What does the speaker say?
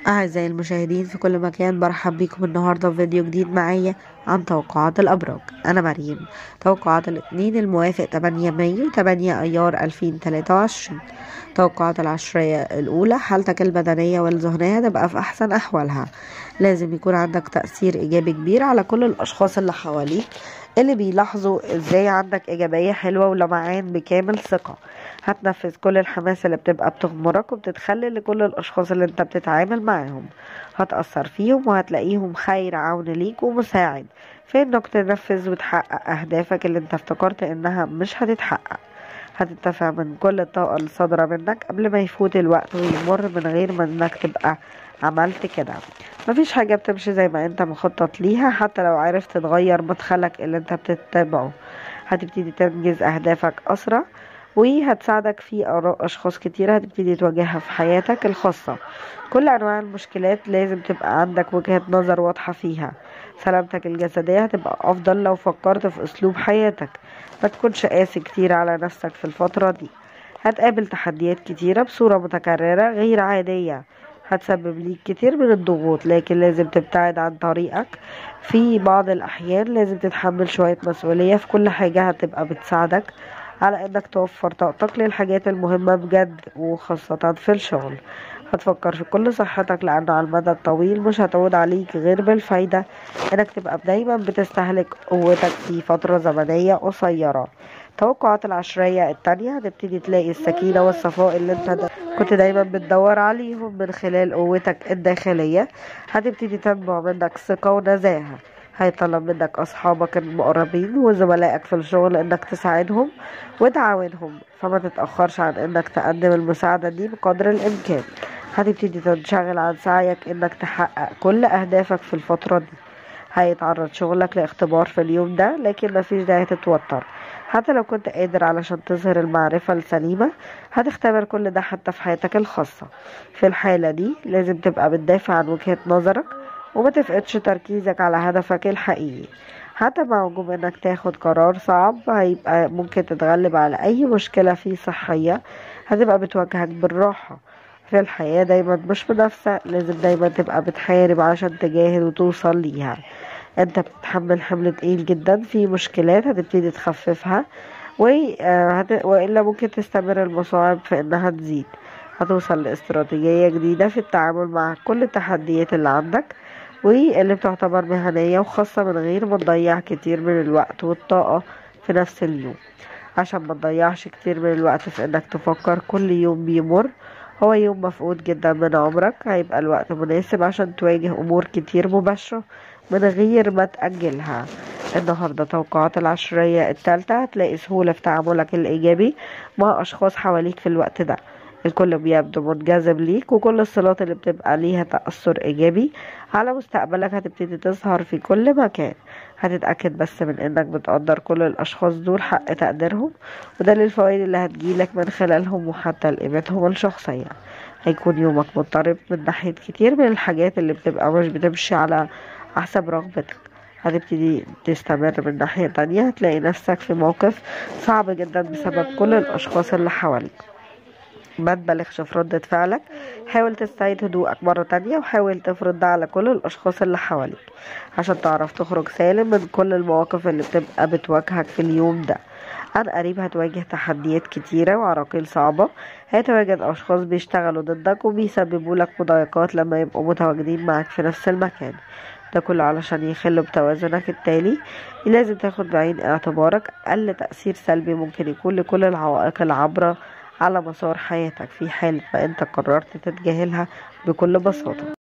أعزائي المشاهدين في كل مكان برحب بكم النهاردة في فيديو جديد معايا عن توقعات الأبراج أنا مريم توقعات الاثنين الموافق 8 مايو 8 أيار 2023 توقعات العشرية الأولى حالتك البدنية والذهنية تبقى في أحسن أحوالها لازم يكون عندك تأثير إيجابي كبير على كل الأشخاص اللي حواليك اللي بيلاحظوا ازاي عندك إيجابية حلوة ولمعان بكامل ثقة هتنفذ كل الحماس اللي بتبقى بتغمرك وبتتخلل لكل الأشخاص اللي انت بتتعامل معاهم هتأثر فيهم وهتلاقيهم خير عون ليك ومساعد في انك تنفذ وتحقق أهدافك اللي انت افتكرت انها مش هتتحقق هتدفع من كل الطاقة اللي صادرة منك قبل ما يفوت الوقت ويمر من غير ما انك تبقى عملت كده مفيش حاجة بتمشي زي ما انت مخطط ليها حتى لو عرفت تغير مدخلك اللي انت بتتبعه هتبتدي تنجز اهدافك اسرع وهتساعدك في آراء أشخاص كتيرة هتبتدي تواجهها في حياتك الخاصة كل أنواع المشكلات لازم تبقى عندك وجهة نظر واضحة فيها سلامتك الجسدية هتبقى أفضل لو فكرت في أسلوب حياتك ما تكونش قاسي كتير على نفسك في الفترة دي هتقابل تحديات كتيرة بصورة متكررة غير عادية هتسبب ليك كتير من الضغوط لكن لازم تبتعد عن طريقك في بعض الأحيان لازم تتحمل شوية مسؤولية في كل حاجة هتبقى بتساعدك على انك توفر طاقتك للحاجات المهمة بجد وخاصة في الشغل هتفكر في كل صحتك لأنه على المدى الطويل مش هتعود عليك غير بالفايدة انك تبقى دايما بتستهلك قوتك في فترة زمنية قصيرة توقعات العشرية التانية هتبتدي تلاقي السكينة والصفاء اللي انت دا كنت دايما بتدور عليهم من خلال قوتك الداخلية هتبتدي تنبع منك ثقة ونزاهة هيطلب منك أصحابك المقربين وزملائك في الشغل إنك تساعدهم وتعاونهم فما تتأخرش عن إنك تقدم المساعدة دي بقدر الإمكان هتبتدي تنشغل عن سعيك إنك تحقق كل أهدافك في الفترة دي هيتعرض شغلك لاختبار في اليوم ده لكن مفيش داعي تتوتر حتى لو كنت قادر علشان تظهر المعرفة السليمة هتختبر كل ده حتى في حياتك الخاصة في الحالة دي لازم تبقى بتدافع عن وجهة نظرك وما تفقدش تركيزك على هدفك الحقيقي حتى مع وجوب انك تاخد قرار صعب هيبقى ممكن تتغلب على اي مشكلة فيه صحية هتبقى بتواجهك بالراحة في الحياة دايما مش منافسة لازم دايما تبقى بتحارب عشان تجاهد وتوصل ليها انت بتتحمل حمل تقيل جدا في مشكلات هتبتدي تخففها وإلا ممكن تستمر المصاعب في انها تزيد هتوصل لاستراتيجية جديدة في التعامل مع كل التحديات اللي عندك واللي بتعتبر مهنية وخاصة من غير ما تضيع كتير من الوقت والطاقة في نفس اليوم عشان ما تضيعش كتير من الوقت في انك تفكر كل يوم بيمر هو يوم مفقود جدا من عمرك هيبقى الوقت مناسب عشان تواجه امور كتير مباشرة من غير ما تأجلها النهاردة توقعات العشرية التالتة هتلاقي سهولة في تعاملك الإيجابي مع أشخاص حواليك في الوقت ده الكل بيبدو منجذب ليك وكل الصلات اللي بتبقى ليها تأثر إيجابي على مستقبلك هتبتدي تظهر في كل مكان هتتأكد بس من إنك بتقدر كل الأشخاص دول حق تقديرهم وده للفوائد اللي هتجيلك من خلالهم وحتى لقيمتهم الشخصية هيكون يومك مضطرب من ناحية كتير من الحاجات اللي بتبقى مش بتمشي على حسب رغبتك هتبتدي تستمر من ناحية تانية هتلاقي نفسك في موقف صعب جدا بسبب كل الأشخاص اللي حواليك ما تبالغش في ردة فعلك حاول تستعيد هدوءك مرة تانية وحاول تفرض ده على كل الأشخاص اللي حواليك عشان تعرف تخرج سالم من كل المواقف اللي بتبقى بتواجهك في اليوم ده عن قريب هتواجه تحديات كتيرة وعراقيل صعبة هيتواجد أشخاص بيشتغلوا ضدك وبيسببوا لك مضايقات لما يبقوا متواجدين معك في نفس المكان ده كله علشان يخلوا بتوازنك التالي لازم تاخد بعين اعتبارك أقل تأثير سلبي ممكن يكون لكل العوائق العبرة على مسار حياتك في حالة ما انت قررت تتجاهلها بكل بساطة